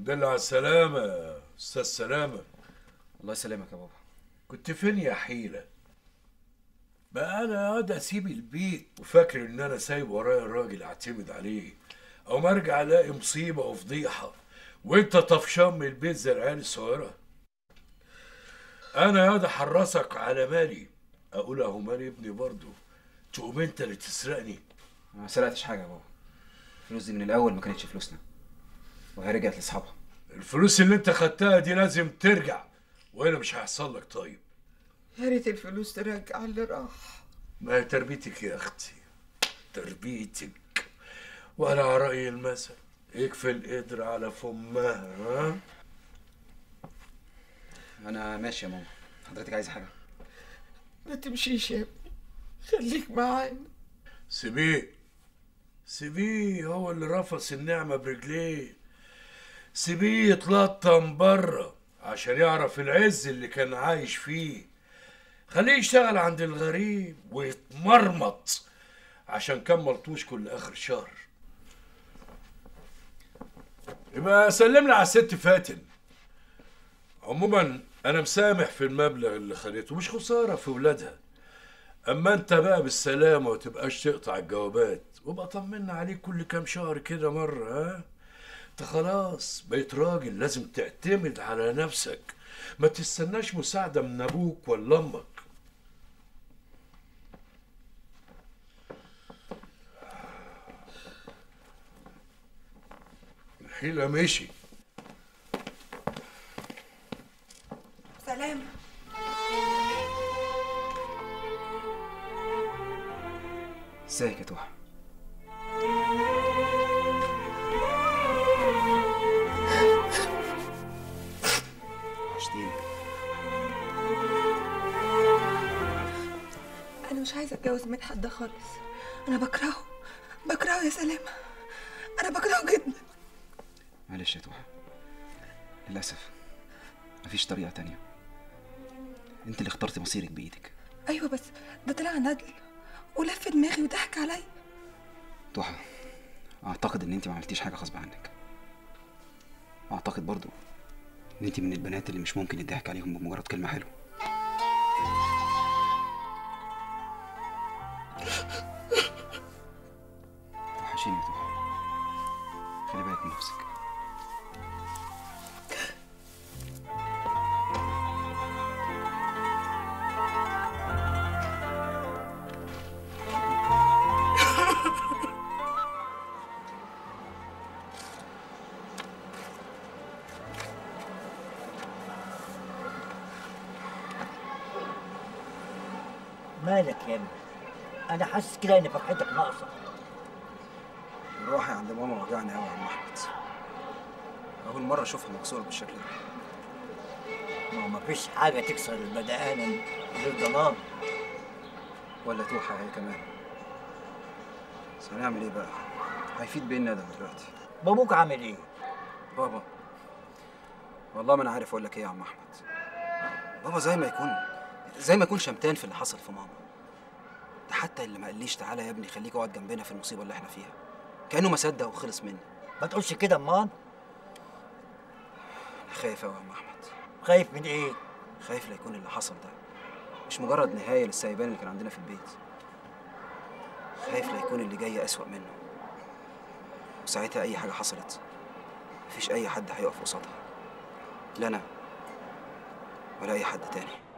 الحمد لله على السلامة يا أستاذ سلامة الله يسلمك يا بابا كنت فين يا حيلة؟ بقى أنا قاعد أسيب البيت وفاكر إن أنا سايب ورايا الراجل أعتمد عليه أو ما أرجع ألاقي مصيبة وفضيحة وأنت طفشان من البيت زي العيال الصغيرة أنا ياض حرصك على مالي أقول أهو مالي ابني برضه تقوم أنت اللي تسرقني انا ما سرقتش حاجه يا بابا الفلوس دي من الاول ما كانتش فلوسنا وهي رجعت لاصحابها الفلوس اللي أنت خدتها دي لازم ترجع وأنا مش هيحصل لك طيب يا ريت الفلوس ترجع اللي راح ما هي تربيتك يا اختي تربيتك وانا على راي المثل يكفي القدر على فمها ها انا ماشي يا ماما حضرتك عايزه حاجه ما تمشيش يا ابني خليك معانا سيبيه سيبيه هو اللي رفض النعمة برجليه سيبيه يتلطم بره عشان يعرف العز اللي كان عايش فيه خليه يشتغل عند الغريب ويتمرمط عشان كان ملطوش كل اخر شهر يبقى سلمنا على الست فاتن عموما انا مسامح في المبلغ اللي خدته مش خساره في ولادها اما انت بقى بالسلامه وتبقاش تقطع الجوابات وابقى طمنا عليك كل كام شهر كده مره ها انت خلاص بقيت راجل لازم تعتمد على نفسك ما تستناش مساعده من ابوك ولا امك الحيلة مشي سلام ازيك يا توحة وحشتيني انا مش عايزه اتجوز مدحت ده خالص انا بكرهه بكرهه يا سلامه انا بكرهه جدا معلش يا توحة للأسف مفيش طريقة تانية انت اللي اخترتي مصيرك بإيدك ايوه بس ده طلع ندل ولف دماغي وضحك عليا توحة أعتقد إن أنت ما عملتيش حاجة غصب عنك وأعتقد برضو إن أنت من البنات اللي مش ممكن يضحك عليهم بمجرد كلمة حلوة توحشيني يا توحة خلي بالك من نفسك مالك يا ابني انا حاسس كده ان فرحتك ناقصه روحي عند ماما وجعني قوي يا عم أحمد أول مرة أشوفها مكسورة بالشكل ده ما هو مفيش حاجه تكسر البدءان غير ضمان ولا توحة هي كمان بس هنعمل إيه بقى؟ هيفيد بإيه الندم دلوقتي؟ بابوك عامل ايه بابا والله ما انا عارف اقول لك ايه يا عم احمد بابا زي ما يكون زي ما يكون شمتان في اللي حصل في ماما ده حتى اللي ما قاليش تعالى يا ابني خليك اقعد جنبنا في المصيبه اللي احنا فيها كانه ما صدق وخلص مني ما تقولش كده امان انا خايف قوي يا عم احمد خايف من ايه خايف لا يكون اللي حصل ده مش مجرد نهايه للسايبان اللي كان عندنا في البيت خايف لا يكون اللي جاي اسوأ منه وساعتها اي حاجه حصلت مفيش اي حد هيقف قصادها لا انا ولا اي حد تاني